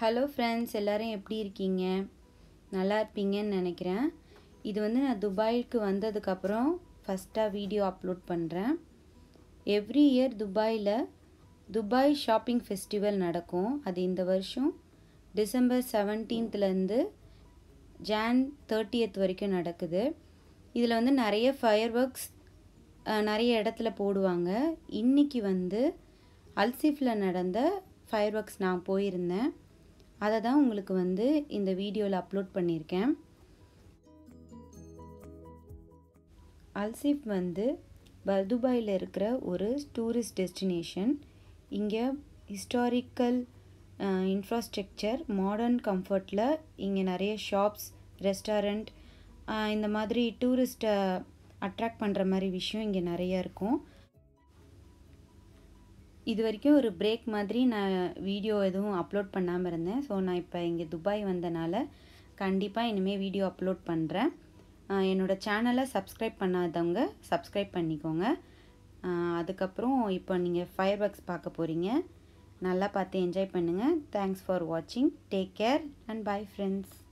hello friends எல்லோரும் எப்படி இருக்கீங்க நல்லா இருப்பீங்கன்னு நினைக்கிறேன் இது வந்து நான் துபாய்க்கு வந்ததுக்கப்புறம் ஃபஸ்ட்டாக வீடியோ அப்லோட் பண்ணுறேன் எவ்ரி இயர் துபாயில் துபாய் ஷாப்பிங் ஃபெஸ்டிவல் நடக்கும் அது இந்த வருஷம் டிசம்பர் செவன்டீன்த்லேருந்து ஜான் தேர்ட்டியத் வரைக்கும் நடக்குது இதில் வந்து நிறைய ஃபயர் ஒர்க்ஸ் நிறைய இடத்துல போடுவாங்க இன்றைக்கி வந்து அல்சிஃபில் நடந்த ஃபயர் ஒர்க்ஸ் நான் போயிருந்தேன் அதை தான் உங்களுக்கு வந்து இந்த வீடியோவில் அப்லோட் பண்ணியிருக்கேன் அல்சிஃப் வந்து பர்துபாயில் இருக்கிற ஒரு டூரிஸ்ட் டெஸ்டினேஷன் இங்கே ஹிஸ்டாரிக்கல் இன்ஃப்ராஸ்ட்ரக்சர் மாடர்ன் கம்ஃபர்ட்டில் இங்கே நிறைய ஷாப்ஸ் ரெஸ்டாரண்ட் இந்த மாதிரி டூரிஸ்ட்டை அட்ராக்ட் பண்ணுற மாதிரி விஷயம் இங்கே நிறைய இருக்கும் இது வரைக்கும் ஒரு பிரேக் மாதிரி நான் வீடியோ எதுவும் அப்லோட் பண்ணாமல் இருந்தேன் ஸோ நான் இப்போ இங்கே துபாய் வந்தனால கண்டிப்பாக இனிமேல் வீடியோ அப்லோட் பண்ணுறேன் என்னோடய சேனலை சப்ஸ்கிரைப் பண்ணாதவங்க சப்ஸ்கிரைப் பண்ணிக்கோங்க அதுக்கப்புறம் இப்போ நீங்கள் ஃபயர் ஒர்க்ஸ் பார்க்க போகிறீங்க நல்லா பார்த்து என்ஜாய் பண்ணுங்கள் தேங்க்ஸ் ஃபார் வாட்சிங் take care and bye friends